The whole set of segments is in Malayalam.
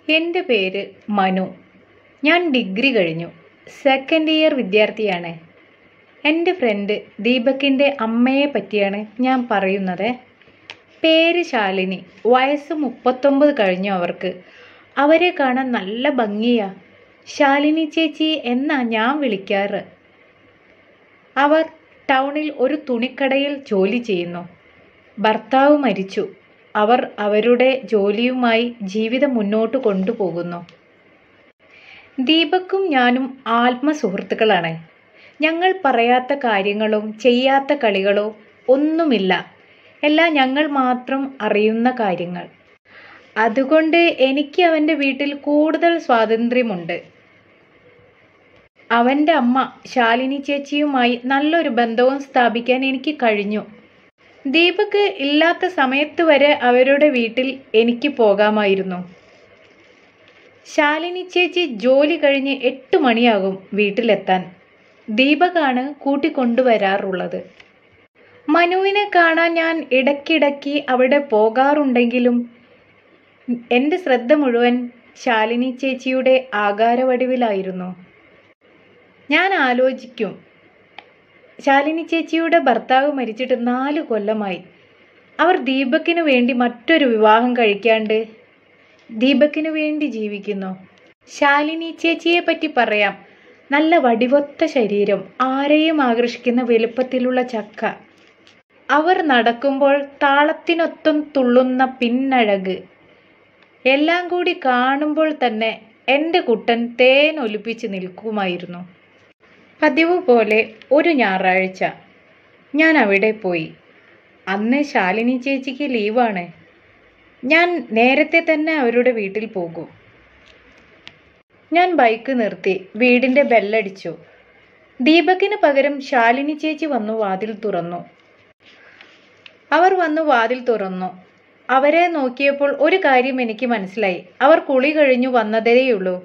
എൻ്റെ പേര് മനു ഞാൻ ഡിഗ്രി കഴിഞ്ഞു സെക്കൻഡ് ഇയർ വിദ്യാർത്ഥിയാണ് എൻ്റെ ഫ്രണ്ട് ദീപകിൻ്റെ അമ്മയെ പറ്റിയാണ് ഞാൻ പറയുന്നത് പേര് ശാലിനി വയസ്സ് മുപ്പത്തൊമ്പത് കഴിഞ്ഞു അവർക്ക് അവരെ കാണാൻ നല്ല ഭംഗിയാ ശാലിനി ചേച്ചി എന്നാ ഞാൻ വിളിക്കാറ് അവർ ടൗണിൽ ഒരു തുണിക്കടയിൽ ജോലി ചെയ്യുന്നു ഭർത്താവ് മരിച്ചു അവർ അവരുടെ ജോലിയുമായി ജീവിതം മുന്നോട്ട് കൊണ്ടുപോകുന്നു ദീപക്കും ഞാനും ആത്മസുഹൃത്തുക്കളാണ് ഞങ്ങൾ പറയാത്ത കാര്യങ്ങളും ചെയ്യാത്ത കളികളോ ഒന്നുമില്ല എല്ലാം ഞങ്ങൾ മാത്രം അറിയുന്ന കാര്യങ്ങൾ അതുകൊണ്ട് എനിക്ക് അവൻ്റെ വീട്ടിൽ കൂടുതൽ സ്വാതന്ത്ര്യമുണ്ട് അവൻ്റെ അമ്മ ശാലിനി ചേച്ചിയുമായി നല്ലൊരു ബന്ധവും സ്ഥാപിക്കാൻ എനിക്ക് കഴിഞ്ഞു ദീപക് ഇല്ലാത്ത സമയത്ത് വരെ അവരുടെ വീട്ടിൽ എനിക്ക് പോകാമായിരുന്നു ശാലിനി ചേച്ചി ജോലി കഴിഞ്ഞ് എട്ട് മണിയാകും വീട്ടിലെത്താൻ ദീപകാണ് കൂട്ടിക്കൊണ്ടുവരാറുള്ളത് മനുവിനെ കാണാൻ ഞാൻ ഇടയ്ക്കിടയ്ക്ക് അവിടെ പോകാറുണ്ടെങ്കിലും എൻ്റെ ശ്രദ്ധ മുഴുവൻ ശാലിനി ചേച്ചിയുടെ ആകാരവടിവിലായിരുന്നു ഞാൻ ആലോചിക്കും ശാലിനി ചേച്ചിയുടെ ഭർത്താവ് മരിച്ചിട്ട് നാല് കൊല്ലമായി അവർ ദീപക്കിനു വേണ്ടി മറ്റൊരു വിവാഹം കഴിക്കാണ്ട് ദീപക്കിനു വേണ്ടി ജീവിക്കുന്നു ശാലിനി ചേച്ചിയെ പറ്റി പറയാം നല്ല വടിവൊത്ത ശരീരം ആരെയും ആകർഷിക്കുന്ന വലുപ്പത്തിലുള്ള ചക്ക അവർ നടക്കുമ്പോൾ താളത്തിനൊത്തും തുള്ളുന്ന പിന്നഴക് എല്ലാം കൂടി കാണുമ്പോൾ തന്നെ എൻ്റെ കുട്ടൻ തേൻ ഒലിപ്പിച്ച് നിൽക്കുമായിരുന്നു പതിവ് പോലെ ഒരു ഞായറാഴ്ച ഞാൻ അവിടെ പോയി അന്ന് ശാലിനി ചേച്ചിക്ക് ലീവാണ് ഞാൻ നേരത്തെ തന്നെ അവരുടെ വീട്ടിൽ പോകും ഞാൻ ബൈക്ക് നിർത്തി വീടിൻ്റെ ബെല്ലടിച്ചു ദീപകിന് പകരം ശാലിനി ചേച്ചി വന്നു വാതിൽ തുറന്നു അവർ വന്നു വാതിൽ തുറന്നു അവരെ നോക്കിയപ്പോൾ ഒരു കാര്യം എനിക്ക് മനസ്സിലായി അവർ കുളി കഴിഞ്ഞു വന്നതേയുള്ളൂ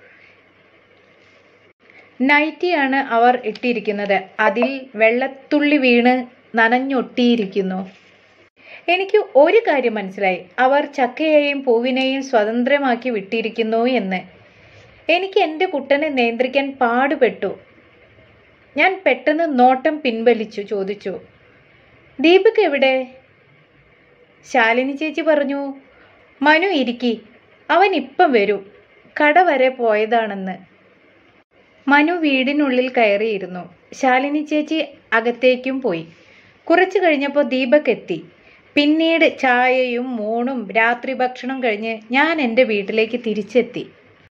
നൈറ്റിയാണ് അവർ ഇട്ടിരിക്കുന്നത് അതിൽ വെള്ളത്തുള്ളി വീണ് നനഞ്ഞൊട്ടിയിരിക്കുന്നു എനിക്ക് ഒരു കാര്യം മനസ്സിലായി അവർ ചക്കയെയും പൂവിനെയും സ്വതന്ത്രമാക്കി വിട്ടിരിക്കുന്നു എന്ന് എനിക്ക് എൻ്റെ കുട്ടനെ നിയന്ത്രിക്കാൻ പാടുപെട്ടു ഞാൻ പെട്ടെന്ന് നോട്ടം പിൻവലിച്ചു ചോദിച്ചു ദീപക് എവിടെ ശാലിനി ചേച്ചി പറഞ്ഞു മനു ഇരിക്കി അവൻ ഇപ്പം വരും കട വരെ പോയതാണെന്ന് മനു വീടിനുള്ളിൽ കയറിയിരുന്നു ശാലിനി ചേച്ചി അകത്തേക്കും പോയി കുറച്ചു കഴിഞ്ഞപ്പോൾ ദീപക് എത്തി പിന്നീട് ചായയും മൂണും രാത്രി ഭക്ഷണം കഴിഞ്ഞ് ഞാൻ എൻ്റെ വീട്ടിലേക്ക് തിരിച്ചെത്തി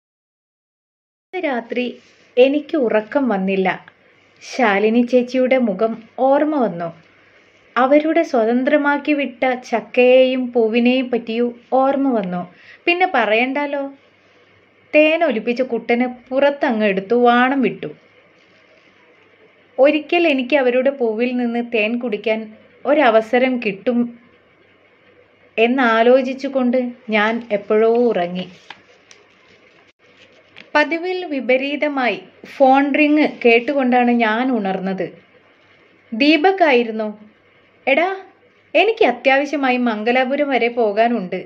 രാത്രി എനിക്ക് ഉറക്കം വന്നില്ല ശാലിനി ചേച്ചിയുടെ മുഖം ഓർമ്മ വന്നു അവരുടെ സ്വതന്ത്രമാക്കി വിട്ട ചക്കയെയും പൂവിനെയും പറ്റിയും ഓർമ്മ വന്നു പിന്നെ പറയണ്ടല്ലോ തേൻ ഒലിപ്പിച്ച കുട്ടനെ പുറത്തങ്ങ് എടുത്തു വാണം വിട്ടു ഒരിക്കൽ എനിക്ക് അവരുടെ പൂവിൽ നിന്ന് തേൻ കുടിക്കാൻ ഒരവസരം കിട്ടും എന്നാലോചിച്ചുകൊണ്ട് ഞാൻ എപ്പോഴോ ഉറങ്ങി പതിവിൽ വിപരീതമായി ഫോൺ റിങ് കേട്ടുകൊണ്ടാണ് ഞാൻ ഉണർന്നത് ദീപക് ആയിരുന്നു എടാ എനിക്ക് അത്യാവശ്യമായി മംഗലാപുരം വരെ പോകാനുണ്ട്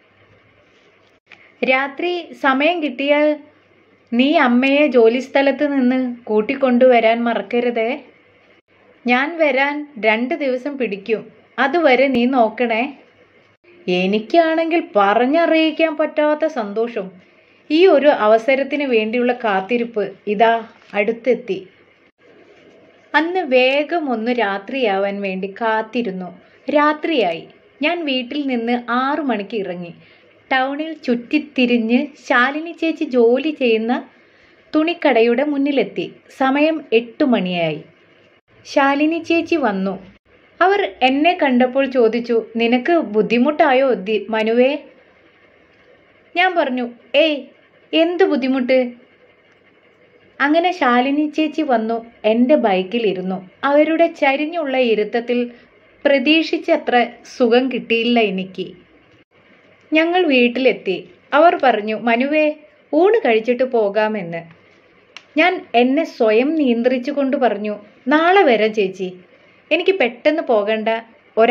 രാത്രി സമയം കിട്ടിയാൽ നീ അമ്മയെ ജോലിസ്ഥലത്ത് നിന്ന് കൂട്ടിക്കൊണ്ടുവരാൻ മറക്കരുതേ ഞാൻ വരാൻ രണ്ട് ദിവസം പിടിക്കും അതുവരെ നീ നോക്കണേ എനിക്കാണെങ്കിൽ പറഞ്ഞറിയിക്കാൻ പറ്റാത്ത സന്തോഷം ഈ ഒരു അവസരത്തിന് വേണ്ടിയുള്ള കാത്തിരിപ്പ് ഇതാ അടുത്തെത്തി അന്ന് വേഗം ഒന്ന് രാത്രിയാവാൻ വേണ്ടി കാത്തിരുന്നു രാത്രിയായി ഞാൻ വീട്ടിൽ നിന്ന് ആറു മണിക്ക് ഇറങ്ങി ടൗണിൽ ചുറ്റിത്തിരിഞ്ഞ് ശാലിനി ചേച്ചി ജോലി ചെയ്യുന്ന തുണിക്കടയുടെ മുന്നിലെത്തി സമയം എട്ടു മണിയായി ശാലിനി ചേച്ചി വന്നു അവർ എന്നെ കണ്ടപ്പോൾ ചോദിച്ചു നിനക്ക് ബുദ്ധിമുട്ടായോ ദി മനുവേ ഞാൻ പറഞ്ഞു ഏയ് എന്ത് ബുദ്ധിമുട്ട് അങ്ങനെ ശാലിനി ചേച്ചി വന്നു എൻ്റെ ബൈക്കിലിരുന്നു അവരുടെ ചരിഞ്ഞുള്ള ഇരുത്തത്തിൽ പ്രതീക്ഷിച്ചത്ര സുഖം കിട്ടിയില്ല എനിക്ക് ഞങ്ങൾ വീട്ടിലെത്തി അവർ പറഞ്ഞു മനുവേ ഊണ് കഴിച്ചിട്ട് പോകാമെന്ന് ഞാൻ എന്നെ സ്വയം നിയന്ത്രിച്ചു കൊണ്ട് പറഞ്ഞു നാളെ വരാം ചേച്ചി എനിക്ക് പെട്ടെന്ന് പോകേണ്ട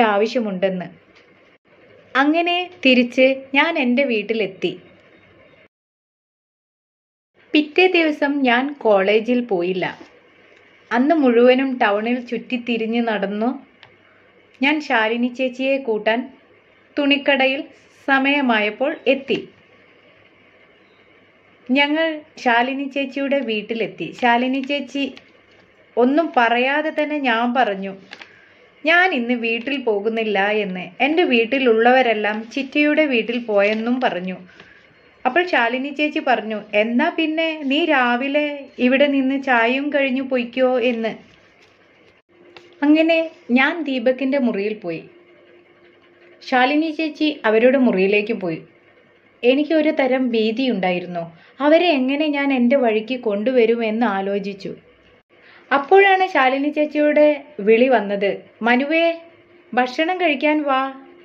ഒരാവശ്യമുണ്ടെന്ന് അങ്ങനെ തിരിച്ച് ഞാൻ എൻ്റെ വീട്ടിലെത്തി പിറ്റേ ദിവസം ഞാൻ കോളേജിൽ പോയില്ല അന്ന് മുഴുവനും ടൗണിൽ ചുറ്റിത്തിരിഞ്ഞ് നടന്നു ഞാൻ ശാലിനി ചേച്ചിയെ കൂട്ടാൻ തുണിക്കടയിൽ സമയമായപ്പോൾ എത്തി ഞങ്ങൾ ശാലിനി ചേച്ചിയുടെ വീട്ടിലെത്തി ശാലിനി ചേച്ചി ഒന്നും പറയാതെ തന്നെ ഞാൻ പറഞ്ഞു ഞാൻ ഇന്ന് വീട്ടിൽ പോകുന്നില്ല എന്ന് എൻ്റെ വീട്ടിലുള്ളവരെല്ലാം ചിറ്റയുടെ വീട്ടിൽ പോയെന്നും പറഞ്ഞു അപ്പോൾ ശാലിനി ചേച്ചി പറഞ്ഞു എന്നാ പിന്നെ നീ രാവിലെ ഇവിടെ നിന്ന് ചായയും കഴിഞ്ഞു പൊയ്ക്കോ എന്ന് അങ്ങനെ ഞാൻ ദീപകിൻ്റെ മുറിയിൽ പോയി ശാലിനി ചേച്ചി അവരുടെ മുറിയിലേക്ക് പോയി എനിക്ക് ഒരു തരം ഭീതിയുണ്ടായിരുന്നു അവരെ എങ്ങനെ ഞാൻ എൻ്റെ വഴിക്ക് കൊണ്ടുവരുമെന്ന് ആലോചിച്ചു അപ്പോഴാണ് ശാലിനി ചേച്ചിയുടെ വിളി വന്നത് മനുവേ ഭക്ഷണം കഴിക്കാൻ വാ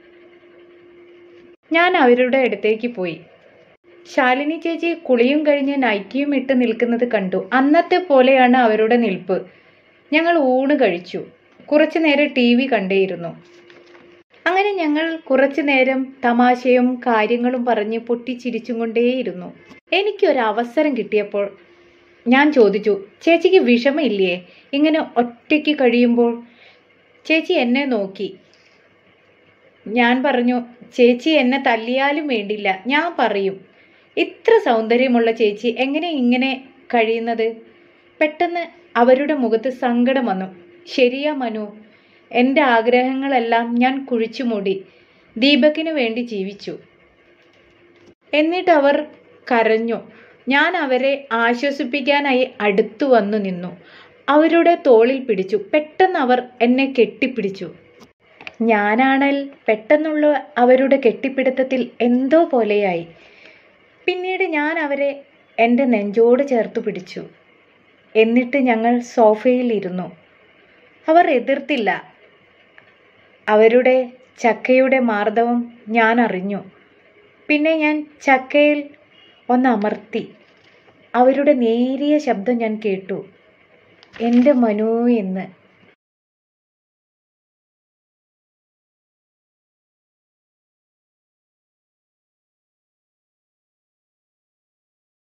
ഞാൻ അവരുടെ അടുത്തേക്ക് പോയി ശാലിനി ചേച്ചി കുളിയും കഴിഞ്ഞ് നൈറ്റിയും ഇട്ട് നിൽക്കുന്നത് കണ്ടു അന്നത്തെ പോലെയാണ് അവരുടെ നിൽപ്പ് ഞങ്ങൾ ഊണ് കഴിച്ചു കുറച്ചു നേരം ടി വി കണ്ടേയിരുന്നു അങ്ങനെ ഞങ്ങൾ കുറച്ചു നേരം തമാശയും കാര്യങ്ങളും പറഞ്ഞ് പൊട്ടിച്ചിരിച്ചും കൊണ്ടേയിരുന്നു എനിക്കൊരു അവസരം കിട്ടിയപ്പോൾ ഞാൻ ചോദിച്ചു ചേച്ചിക്ക് വിഷമയില്ലേ ഇങ്ങനെ ഒറ്റയ്ക്ക് കഴിയുമ്പോൾ ചേച്ചി എന്നെ നോക്കി ഞാൻ പറഞ്ഞു ചേച്ചി എന്നെ തല്ലിയാലും വേണ്ടില്ല ഞാൻ പറയും ഇത്ര സൗന്ദര്യമുള്ള ചേച്ചി എങ്ങനെ ഇങ്ങനെ കഴിയുന്നത് പെട്ടെന്ന് അവരുടെ മുഖത്ത് സങ്കടം വന്നു ശരിയാ മനു എൻ്റെ ആഗ്രഹങ്ങളെല്ലാം ഞാൻ കുഴിച്ചു മൂടി ദീപകിനു വേണ്ടി ജീവിച്ചു എന്നിട്ട് അവർ കരഞ്ഞു ഞാൻ അവരെ ആശ്വസിപ്പിക്കാനായി അടുത്തു വന്നു നിന്നു അവരുടെ തോളിൽ പിടിച്ചു പെട്ടെന്ന് അവർ എന്നെ കെട്ടിപ്പിടിച്ചു ഞാനാണൽ പെട്ടെന്നുള്ള അവരുടെ കെട്ടിപ്പിടുത്തത്തിൽ എന്തോ പോലെയായി പിന്നീട് ഞാൻ അവരെ എൻ്റെ നെഞ്ചോട് ചേർത്ത് പിടിച്ചു എന്നിട്ട് ഞങ്ങൾ സോഫയിൽ ഇരുന്നു അവർ എതിർത്തില്ല അവരുടെ ചക്കയുടെ മാർദ്ദവം ഞാൻ അറിഞ്ഞു പിന്നെ ഞാൻ ചക്കയിൽ ഒന്ന് അമർത്തി അവരുടെ നേരിയ ശബ്ദം ഞാൻ കേട്ടു എൻ്റെ മനു എന്ന്